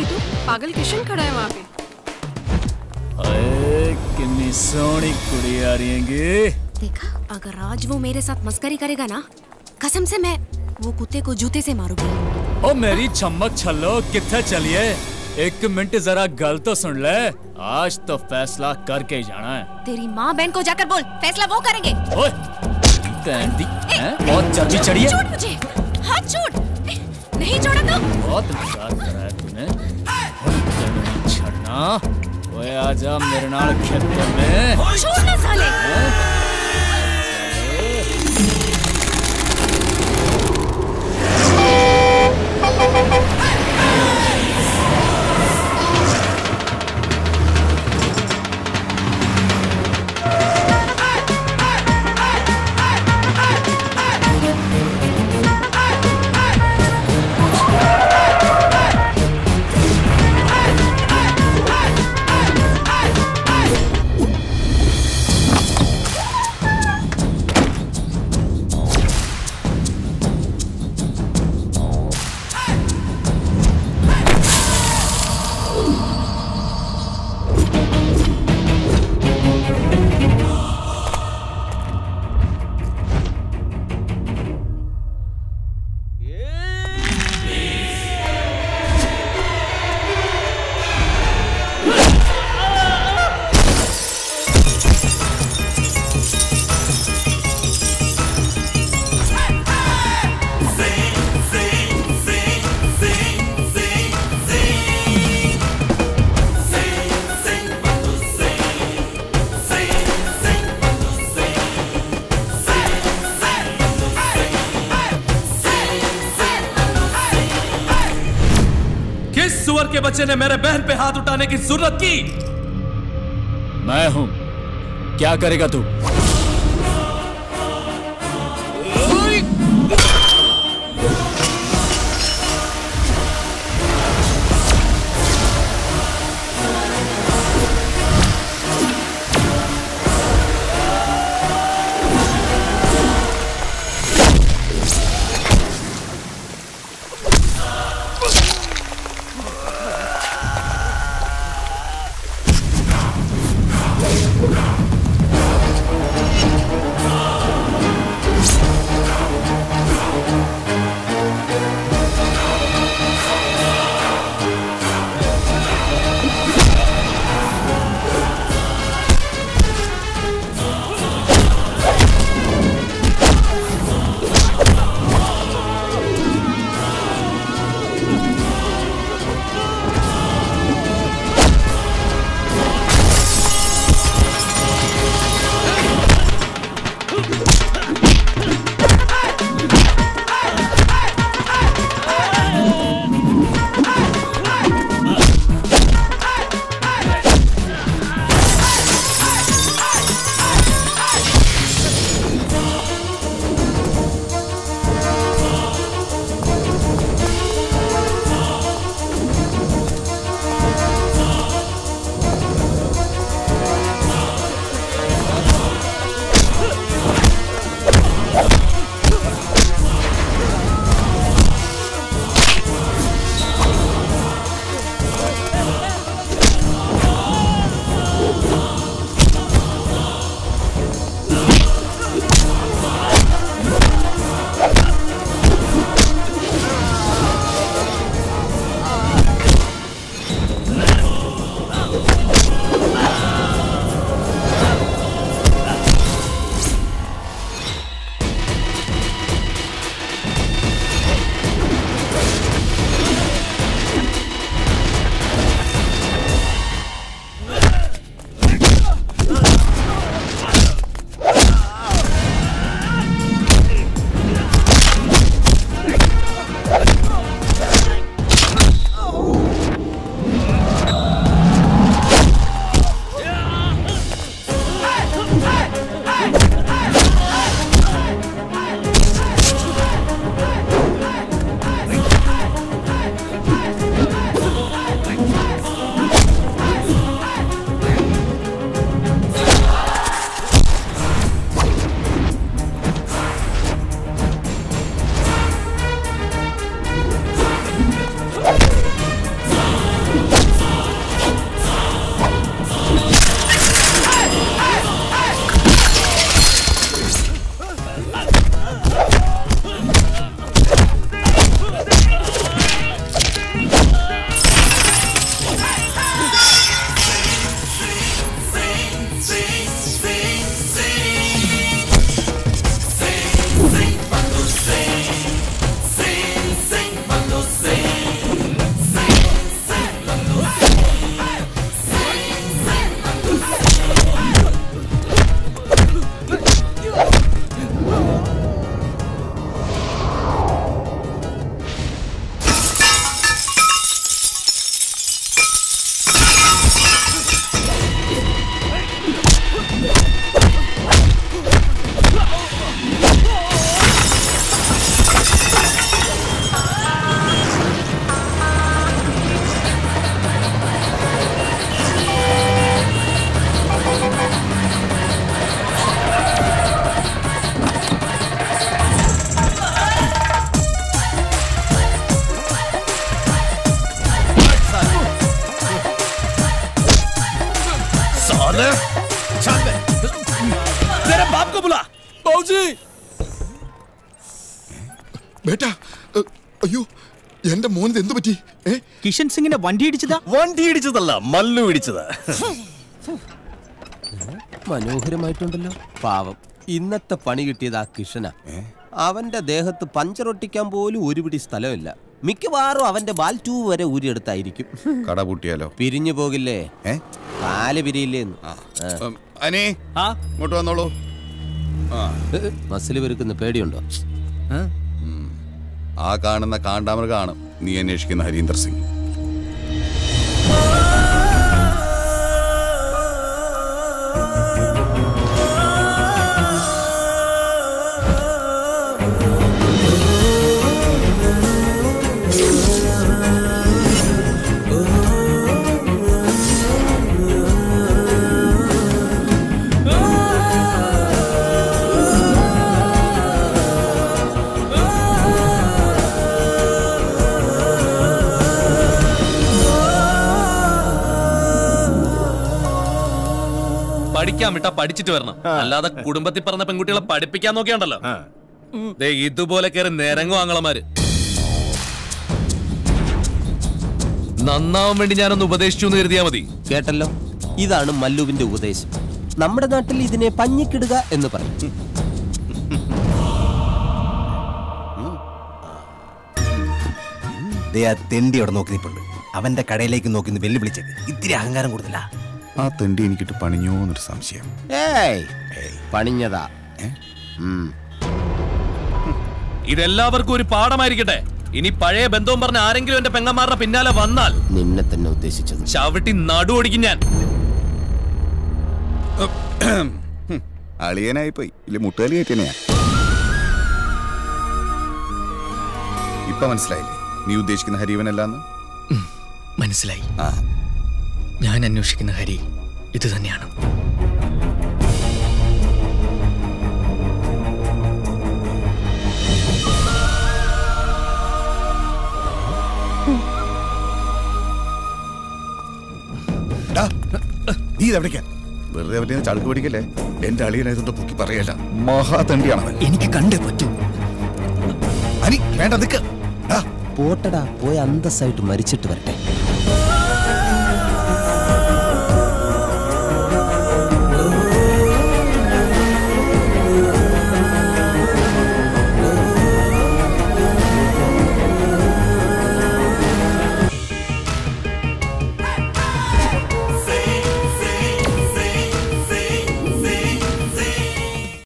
नीतू पागल किशन खड़ा है वहाँ पे अरे कितनी सोहनी कुड़ी आ रही हैगी देखा अगर आज वो मेरे साथ मस्करी करेगा ना कसम से मैं वो कुत्ते को जूते से मारूंगी ओ मेरी चमक छल्लो किथे चलिए एक मिनट जरा गल तो सुन ले आज तो फैसला करके ही जाना है तेरी माँ बहन को जाकर बोल फैसला वो करेंगे ओए बहन दी हैं? बहुत चर्बी चढ़ी है छोड़ मुझे हाथ छोड़ नहीं छोड़ा तो बहुत मजाक करा है तूने और तेरे नहीं छड़ना ओए आजा मेरे नाल खेते में छोड़ ना साले किस सुअर के बच्चे ने मेरे बहन पे हाथ उठाने की जरूरत की मैं हूं क्या करेगा तू Hey! ബാബുജി ബേട്ടാ ഏ, അയ്യോ എന്റെ മോനിത് എന്തു പറ്റി ഏ കിഷൻ സിംഗിനെ വണ്ടി ഇടിച്ചതാ വണ്ടി ഇടിച്ചതല്ല മല്ലു ഇടിച്ചത് മനോഹരമായിട്ടുണ്ടല്ലോ പാവം ഇന്നത്തെ പണി കിട്ടിയത് ആ കിഷന അവന്റെ ദേഹത്ത് പഞ്ചറൊട്ടിക്കാൻ പോലും ഒരു പിടി സ്ഥലമില്ല മിക്കവാറും അവന്റെ ബാൽ ട്യൂബ് വരെ ഊരിയെടുത്തായിരിക്കും കട പൂട്ടിയാലോ പിരിഞ്ഞു പോകില്ലേ ഏ കാല് പിരിയില്ലേന്ന് ഉം, അനേ ആ ഇങ്ങോട്ട് വന്നോളൂ ആ മസിൽ പെരുക്കുന്ന പേടിയുണ്ടോ ആ കാണുന്ന കാണ്ടാമൃഗാണ് നീ അന്വേഷിക്കുന്ന ഹരീന്ദർ സിംഗ് പഠിക്കാൻ വിട്ടാ പഠിച്ചിട്ട് വരണം അല്ലാതെ കുടുംബത്തിൽ പറഞ്ഞ പെൺകുട്ടികളെ പഠിപ്പിക്കാൻ നോക്കിയാണ്ടല്ലോ ദേ ഇതുപോലെ കയറി നിരങ്ങും ആങ്ങളമാര് നന്നാവാൻ വേണ്ടി ഞാനൊന്ന് ഉപദേശിച്ചു എന്ന് കരുതിയാ മതി കേട്ടല്ലോ ഇതാണ് മല്ലുവിന്റെ ഉപദേശം നമ്മുടെ നാട്ടിൽ ഇതിനെ പഞ്ഞിക്കിടുക എന്ന് പറയും ദേ ആ തെണ്ടി അവിടെ നോക്കി നിൽപ്പുണ്ട് അവന്റെ കടയിലേക്ക് നോക്കി നിന്ന് വെല്ലുവിളിച്ചത് ഇത്തിരി അഹങ്കാരം കൂടുതലാ ആ തെണ്ടി എനിക്കിട്ട് പണിഞ്ഞോന്നൊരു സംശയം ഏയ് പണിഞ്ഞതാ ഉം. ഇതെല്ലാവർക്കും ഒരു പാഠമായിരിക്കട്ടെ ഇനി പഴയ ബന്ധവും പറഞ്ഞ ആരെങ്കിലും എന്റെ പെങ്ങന്മാരുടെ പിന്നാലെ വന്നാൽ നിന്നെ തന്നെ ഉദ്ദേശിച്ചത് ചവിട്ടി നടു ഓടിക്കും ഞാൻ അളിയനായി പോയി ഇല്ല മുട്ടുകാലി കയറ്റിയാ ഇപ്പൊ മനസ്സിലായില്ലേ നീ ഉദ്ദേശിക്കുന്ന ഹരീവനല്ലാന്ന് മനസ്സിലായി ആ ഞാൻ അന്വേഷിക്കുന്ന ഹരി ഇത് തന്നെയാണ് ഡാ, നീ ഇതെവിടേക്കാ വെറുതെ അവന്റെ ചടുക്ക് പിടിക്കല്ലേ എന്റെ അളിയനായതുകൊണ്ട് പൊക്കി പറയല്ല മഹാതണ്ടിയാണ് അവൻ എനിക്ക് കണ്ടേ പറ്റൂ അനി വേണ്ട നിക്ക് ഡാ, പോട്ടടാ പോയി അന്തസ്സായിട്ട് മരിച്ചിട്ട് വരട്ടെ